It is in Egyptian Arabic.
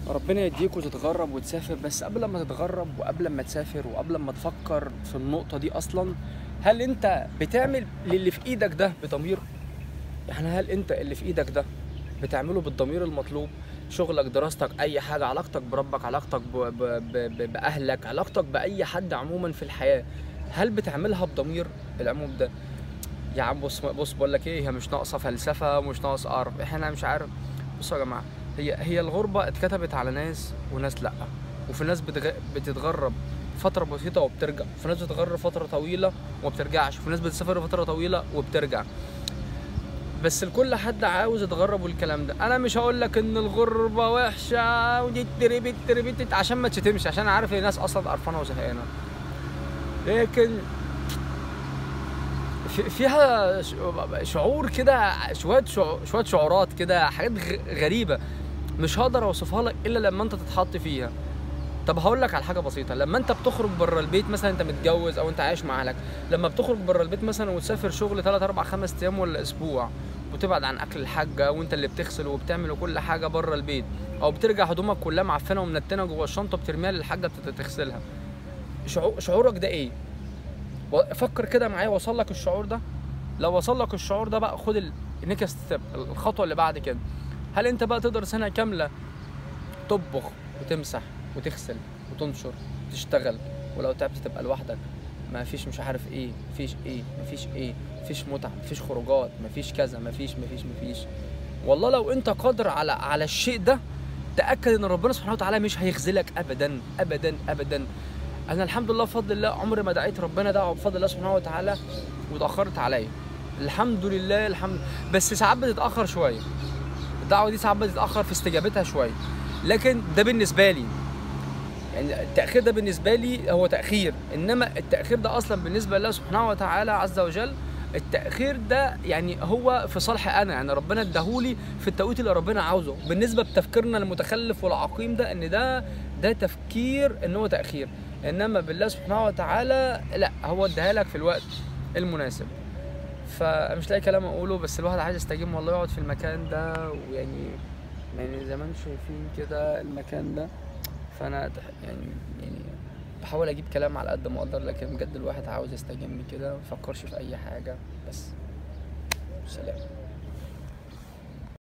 ربنا يديك وتتغرب وتسافر بس قبل ما تتغرب وقبل ما تسافر وقبل ما تفكر في النقطة دي أصلا هل أنت بتعمل للي في إيدك ده بضمير؟ يعني هل أنت اللي في إيدك ده بتعمله بالضمير المطلوب؟ شغلك دراستك أي حاجة علاقتك بربك علاقتك ب... ب... ب... ب... بأهلك علاقتك بأي حد عموما في الحياة هل بتعملها بضمير العموم ده؟ يا عم بص بص بقول لك ايه هي مش ناقصه فلسفه ومش ناقص قرف احنا مش عارف بصوا يا جماعه هي هي الغربه اتكتبت على ناس وناس لا وفي ناس بتغ... بتتغرب فتره بسيطه وبترجع وفي ناس بتتغرب فتره طويله وما بترجعش وفي ناس بتسافر فتره طويله وبترجع بس لكل حد عاوز يتغرب والكلام ده انا مش هقول لك ان الغربه وحشه ودي تربت تربت عشان ما تشتمش عشان عارف الناس اصلا قرفانه وزهقانه لكن في- فيها ش- شعور كده شويه شع- شويه شعورات كده حاجات غ- غريبه مش هقدر اوصفها لك الا لما انت تتحط فيها طب هقول لك على حاجه بسيطه لما انت بتخرج بره البيت مثلا انت متجوز او انت عايش مع اهلك لما بتخرج بره البيت مثلا وتسافر شغل 3 4 5 ايام ولا اسبوع وتبعد عن اكل الحاجه وانت اللي بتغسل وبتعمل كل حاجه بره البيت او بترجع هدومك كلها معفنه ومنتنه جوه الشنطه بترميها للحاجه بت- تغسلها شعور شعورك ده ايه و- فكر كده معايا وصل لك الشعور ده لو وصل لك الشعور ده بقى خد النكست ستيب الخطوه اللي بعد كده هل انت بقى تقدر سنه كامله تطبخ وتمسح وتغسل وتنشر وتشتغل ولو تعبت تبقى لوحدك ما فيش مش عارف ايه مفيش ايه مفيش ايه مفيش متعه مفيش خروجات مفيش كذا مفيش مفيش مفيش والله لو انت قادر على على الشيء ده تاكد ان ربنا سبحانه وتعالى مش هيخذلك ابدا ابدا ابدا انا الحمد لله بفضل الله عمري ما دعيت ربنا دعوه بفضل الله سبحانه وتعالى واتاخرت عليا الحمد لله الحمد بس ساعات بتتاخر شويه الدعوه دي ساعات بتتاخر في استجابتها شويه لكن ده بالنسبه لي يعني التاخير ده بالنسبه لي هو تاخير انما التاخير ده اصلا بالنسبه لله سبحانه وتعالى عز وجل التاخير ده يعني هو في صالح انا يعني ربنا اداهولي في التوقيت اللي ربنا عاوزه بالنسبه بتفكيرنا المتخلف والعقيم ده ان ده ده تفكير ان هو تاخير انما بالله سبحانه وتعالى لا هو اداها لك في الوقت المناسب فمش لاقي كلام اقوله بس الواحد عايز يستجم والله يقعد في المكان ده ويعني يعني زي ما انتم شايفين كده المكان ده فانا تح- يعني يعني بحاول اجيب كلام على قد ما اقدر لكن بجد الواحد عاوز يستجم كده ما يفكرش في اي حاجه بس سلام